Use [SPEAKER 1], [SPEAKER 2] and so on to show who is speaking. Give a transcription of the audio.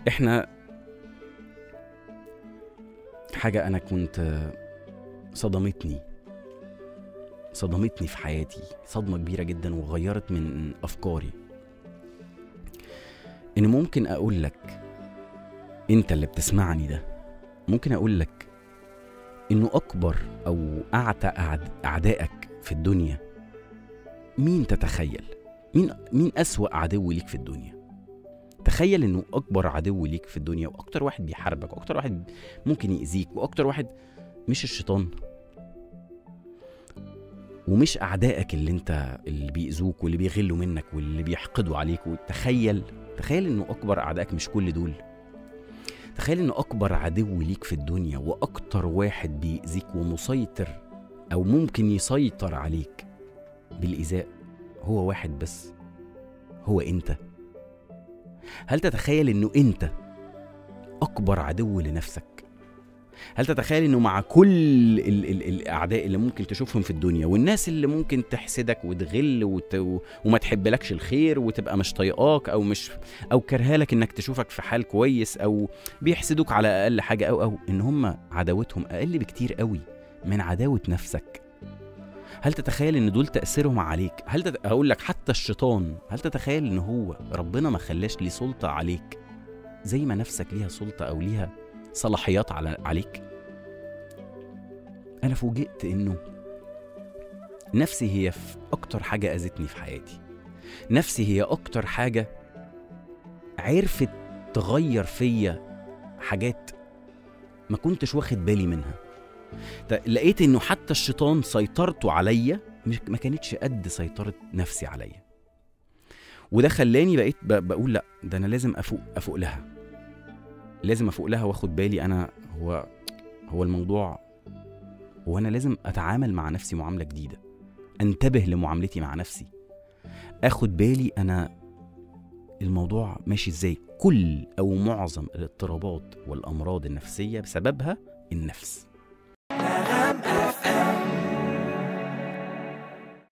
[SPEAKER 1] احنا حاجة أنا كنت صدمتني صدمتني في حياتي صدمة كبيرة جدا وغيرت من أفكاري إن ممكن أقول لك أنت اللي بتسمعني ده ممكن أقول لك إنه أكبر أو أعتى أعد- أعدائك في الدنيا مين تتخيل مين مين أسوأ عدو ليك في الدنيا تخيل انه اكبر عدو ليك في الدنيا واكتر واحد بيحاربك واكتر واحد ممكن يأذيك واكتر واحد مش الشيطان ومش اعدائك اللي انت اللي بيأذوك واللي بيغلوا منك واللي بيحقدوا عليك وتخيل تخيل انه اكبر اعدائك مش كل دول تخيل انه اكبر عدو ليك في الدنيا واكتر واحد بيأذيك ومسيطر او ممكن يسيطر عليك بالايذاء هو واحد بس هو انت هل تتخيل انه انت اكبر عدو لنفسك هل تتخيل انه مع كل ال ال الاعداء اللي ممكن تشوفهم في الدنيا والناس اللي ممكن تحسدك وتغل وت وما تحبلكش الخير وتبقى مش طايقاك او مش او كرهالك انك تشوفك في حال كويس او بيحسدوك على اقل حاجه او او ان هم عداوتهم اقل بكتير قوي من عداوه نفسك هل تتخيل ان دول تاثيرهم عليك هل تت... اقول لك حتى الشيطان هل تتخيل ان هو ربنا ما خلاش ليه سلطه عليك زي ما نفسك ليها سلطه او ليها صلاحيات على عليك انا فوجئت انه نفسي هي في اكتر حاجه اذتني في حياتي نفسي هي اكتر حاجه عرفت تغير فيا حاجات ما كنتش واخد بالي منها ت- لقيت انه حتى الشيطان سيطرته عليا مش ما كانتش قد سيطرة نفسي عليا وده خلاني بقيت ب- بقول لا ده انا لازم افوق افوق لها لازم افوق لها واخد بالي انا هو هو الموضوع هو انا لازم اتعامل مع نفسي معاملة جديدة انتبه لمعاملتي مع نفسي اخد بالي انا الموضوع ماشي ازاي كل او معظم الاضطرابات والامراض النفسية بسببها النفس
[SPEAKER 2] نغم اف ام